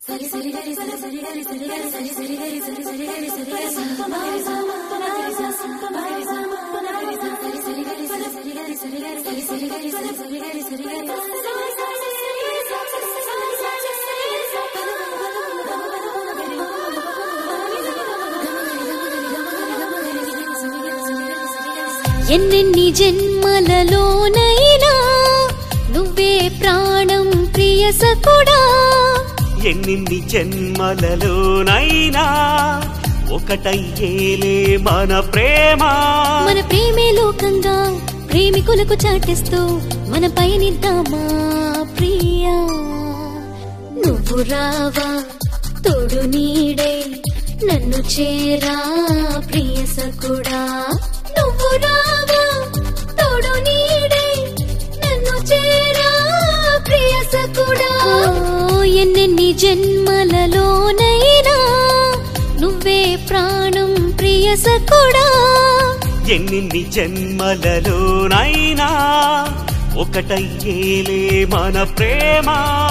ఎన్నెన్ని జన్మలలోనైనా నువ్వే ప్రాణం ప్రియ సకుడా ఎన్నిన్ని జన్మలలోనైనా ఒకటయ్యేలే మన ప్రేమ మన ప్రేమే లోకంగా ప్రేమికులకు చాటిస్తూ మన పయనిద్దామా ప్రియా నువ్వు రావా తోడు నీడే నన్ను చేరా ప్రియ సకుడా నువ్వు రావా తోడు నీడే నన్ను చేరా ప్రియ సకుడా ఎన్నెన్ని జన్మలలోనైనా నువ్వే ప్రాణం ప్రియ సకుడా ఎన్నిన్ని జన్మలలోనైనా ఒకటయ్యేలే మన ప్రేమ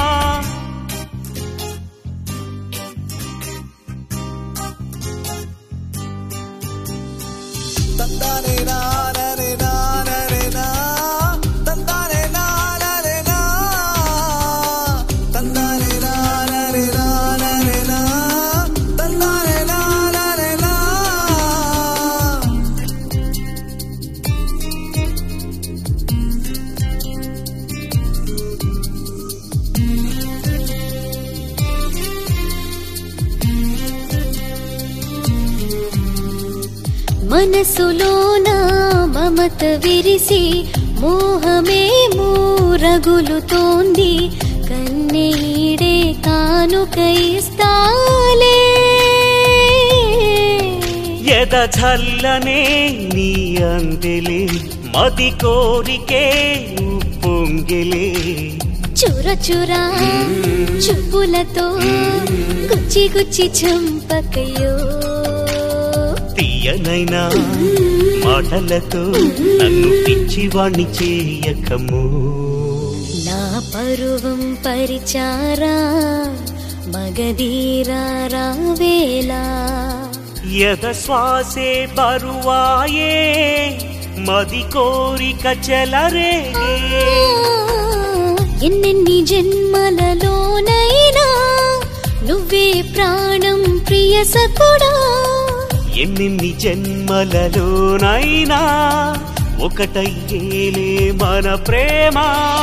తందానే నాననే నాననే నా తందానే నాననే నా తందానే నాననే నాననే నా తందానే నాననే నా మనసులోన మమత విరిసి మోహమే మూరగులుతోంది కన్నీడే కానుకైస్తాలే ఎద చల్లనే నీ అందెలే మది కోరికే పొంగిలే చుర చురా చూపులతో గుచ్చి గుచ్చి చంపకయో తీయనైనా మాటలతో నన్ను పిచ్చివాణ్ణి చేయకము నా పరువం పరిచారా మగధీరా రావేలా యద శ్వాసే బరువాయే మది కోరిక చెలరేగే ఎన్నెన్ని జన్మలలోనైనా నువ్వే ప్రాణం ప్రియ సకుడా ఎన్నిన్ని జన్మలలోనైనా ఒకటయ్యేలే మన ప్రేమ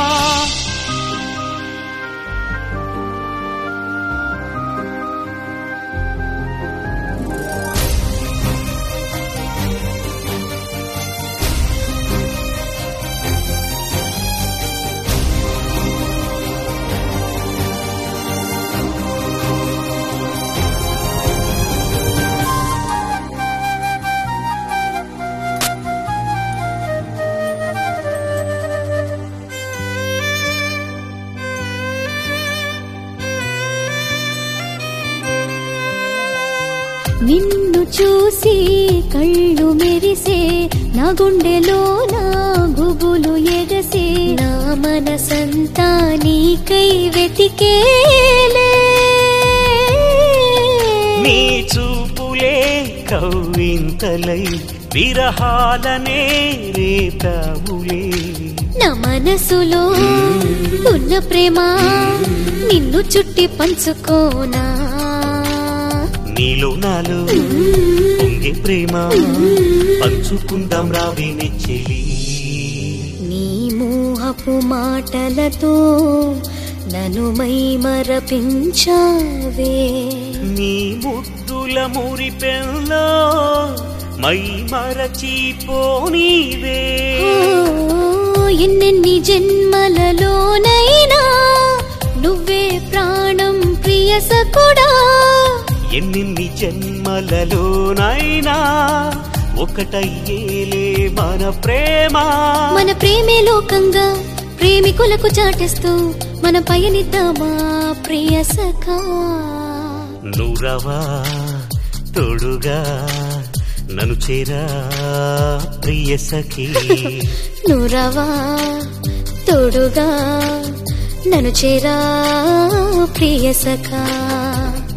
నిన్ను చూసి కళ్ళు మెరిసే నా గుండెలో నా గుబులు ఎగసే నా మనసంతా నీకై వెతికేలే నీ చూపులే కవ్వింతలై విరహాలనే రేతావులే నా మనసులో ఉన్న ప్రేమ నిన్ను చుట్టి పంచుకోనా నీలో నాలో పొంగే ప్రేమ పంచుకుందాం రావే నెచ్చెలి నీ మోహపు మాటలతో నన్ను మై మరపించావే నీ ముద్దుల మురిపెంలో మై మరచిపోనీవే ఓ, ఎన్నెన్ని జన్మలలోనైనా నువ్వే ప్రాణం ప్రియ సకుడా ఎన్నిన్ని జన్మలలోనైనా ఒకటయ్యేలే మన ప్రేమ మన ప్రేమే లోకంగా ప్రేమికులకు చాటిస్తూ మన పయనిద్దామా ప్రియ సఖా నురవా తోడుగా నన్ను చేరా ప్రియ సఖీ నురవా తోడుగా నన్ను చేరా ప్రియ సఖా